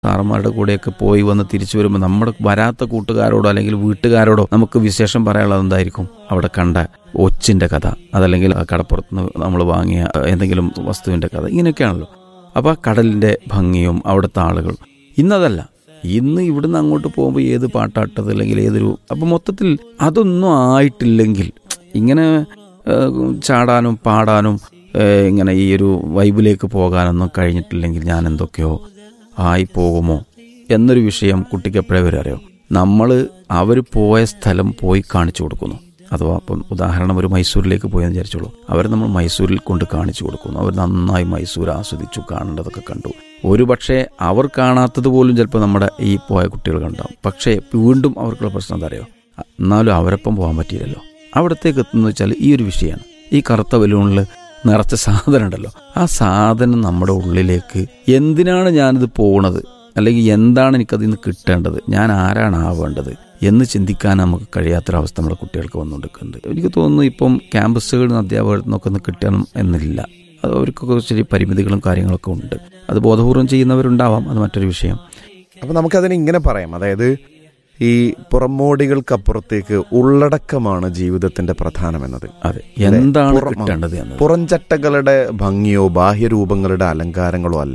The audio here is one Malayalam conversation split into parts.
സാറന്മാരുടെ കൂടെയൊക്കെ പോയി വന്ന് തിരിച്ചു വരുമ്പോൾ നമ്മുടെ വരാത്ത കൂട്ടുകാരോടോ അല്ലെങ്കിൽ വീട്ടുകാരോടോ നമുക്ക് വിശേഷം പറയാനുള്ളത് എന്തായിരിക്കും അവിടെ കണ്ട ഒച്ചിന്റെ കഥ അതല്ലെങ്കിൽ ആ കടപ്പുറത്ത് നമ്മൾ വാങ്ങിയ എന്തെങ്കിലും വസ്തുവിന്റെ കഥ ഇങ്ങനെയൊക്കെയാണല്ലോ അപ്പോൾ ആ കടലിന്റെ ഭംഗിയും അവിടുത്തെ ആളുകൾ ഇന്നതല്ല ഇന്ന് ഇവിടുന്ന് അങ്ങോട്ട് പോകുമ്പോൾ ഏത് പാട്ടാട്ടത് അല്ലെങ്കിൽ ഏതൊരു അപ്പം മൊത്തത്തിൽ അതൊന്നും ആയിട്ടില്ലെങ്കിൽ ഇങ്ങനെ ഏഹ്, ചാടാനും പാടാനും ഏഹ്, ഇങ്ങനെ ഈ ഒരു വൈബിലേക്ക് പോകാനൊന്നും കഴിഞ്ഞിട്ടില്ലെങ്കിൽ ഞാൻ എന്തൊക്കെയോ ആയി പോകുമോ എന്നൊരു വിഷയം കുട്ടിക്ക് എപ്പോഴേ വരെ അറിയോ നമ്മൾ അവർ പോയ സ്ഥലം പോയി കാണിച്ചു കൊടുക്കുന്നു അഥവാ ഇപ്പം ഉദാഹരണം ഒരു മൈസൂരിലേക്ക് പോയെന്ന് വിചാരിച്ചോളൂ അവർ നമ്മൾ മൈസൂരിൽ കൊണ്ട് കാണിച്ചു കൊടുക്കുന്നു അവർ നന്നായി മൈസൂർ ആസ്വദിച്ചു കാണേണ്ടതൊക്കെ കണ്ടു ഒരു പക്ഷേ അവർ കാണാത്തത് പോലും ചിലപ്പോൾ നമ്മുടെ ഈ പോയ കുട്ടികൾ കണ്ടാവും പക്ഷേ വീണ്ടും അവർക്കുള്ള പ്രശ്നം എന്താ അറിയോ എന്നാലും അവരൊപ്പം പോകാൻ പറ്റിയില്ലല്ലോ അവിടത്തേക്ക് എത്തുന്നത് വെച്ചാൽ ഈ ഒരു വിഷയമാണ് ഈ കറുത്ത ബലൂണിൽ നിറച്ച സാധനം ഉണ്ടല്ലോ ആ സാധനം നമ്മുടെ ഉള്ളിലേക്ക് എന്തിനാണ് ഞാനിത് പോണത് അല്ലെങ്കിൽ എന്താണ് എനിക്കതിൽ നിന്ന് കിട്ടേണ്ടത് ഞാൻ ആരാണ് ആവേണ്ടത് എന്ന് ചിന്തിക്കാൻ നമുക്ക് കഴിയാത്തൊരവസ്ഥ നമ്മുടെ കുട്ടികൾക്ക് വന്നുകൊണ്ടിരിക്കുന്നുണ്ട് എനിക്ക് തോന്നുന്നു ഇപ്പം ക്യാമ്പസുകളിൽ നിന്ന് അധ്യാപകരിൽ നിന്നൊക്കെ ഒന്ന് കിട്ടണം എന്നില്ല അത് അവർക്കൊക്കെ ശരി പരിമിതികളും കാര്യങ്ങളൊക്കെ ഉണ്ട് അത് ബോധപൂർവം ചെയ്യുന്നവരുണ്ടാവാം അത് മറ്റൊരു വിഷയം അപ്പൊ നമുക്കതിനെ ഇങ്ങനെ പറയാം അതായത് ഈ പുറമോടികൾക്കപ്പുറത്തേക്ക് ഉള്ളടക്കമാണ് ജീവിതത്തിന്റെ പ്രധാനമെന്നത് അതെ എന്താണ് പുറം- കിട്ടേണ്ടത് എന്നത് പുറംചട്ടകളുടെ ഭംഗിയോ ബാഹ്യരൂപങ്ങളുടെ അലങ്കാരങ്ങളോ അല്ല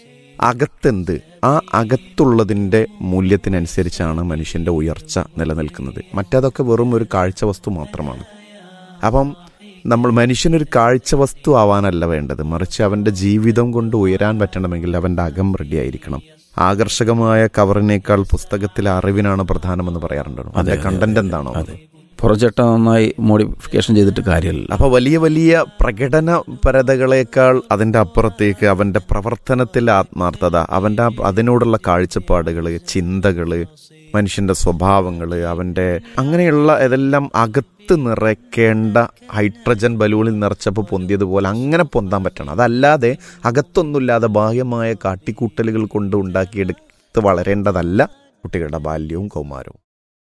അകത്തെന്ത് ആ അകത്തുള്ളതിൻ്റെ മൂല്യത്തിനനുസരിച്ചാണ് മനുഷ്യന്റെ ഉയർച്ച നിലനിൽക്കുന്നത് മറ്റതൊക്കെ വെറും ഒരു കാഴ്ച വസ്തു മാത്രമാണ് അപ്പം നമ്മൾ മനുഷ്യനൊരു കാഴ്ച വസ്തു ആവാനല്ല വേണ്ടത് മറിച്ച് അവന്റെ ജീവിതം കൊണ്ട് ഉയരാൻ പറ്റണമെങ്കിൽ അവന്റെ അകം റെഡി ആയിരിക്കണം ആകർഷകമായ കവറിനേക്കാൾ പുസ്തകത്തിലെ അറിവിനാണ് പ്രധാനമെന്ന് പറയാറുണ്ടോ അതിന്റെ കണ്ടന്റ് എന്താണോ അതെ പുറചട്ട നന്നായി മോഡിഫിക്കേഷൻ ചെയ്തിട്ട് കാര്യമില്ല അപ്പൊ വലിയ വലിയ പ്രകടന പരതകളേക്കാൾ അതിന്റെ അപ്പുറത്തേക്ക് അവന്റെ പ്രവർത്തനത്തിലെ ആത്മാർത്ഥത അവന്റെ ആ- അതിനോടുള്ള കാഴ്ചപ്പാടുകള് ചിന്തകള് മനുഷ്യന്റെ സ്വഭാവങ്ങള് അവന്റെ അങ്ങനെയുള്ള ഇതെല്ലാം അകത്ത് നിറയ്ക്കേണ്ട ഹൈഡ്രജൻ ബലൂണിൽ നിറച്ചപ്പോൾ പൊന്തിയതുപോലെ അങ്ങനെ പൊന്താൻ പറ്റണം അതല്ലാതെ അകത്തൊന്നുമില്ലാതെ ബാഹ്യമായ കാട്ടിക്കൂട്ടലുകൾ കൊണ്ട് ഉണ്ടാക്കിയെടുത്ത് വളരേണ്ടതല്ല കുട്ടികളുടെ ബാല്യവും കൗമാരവും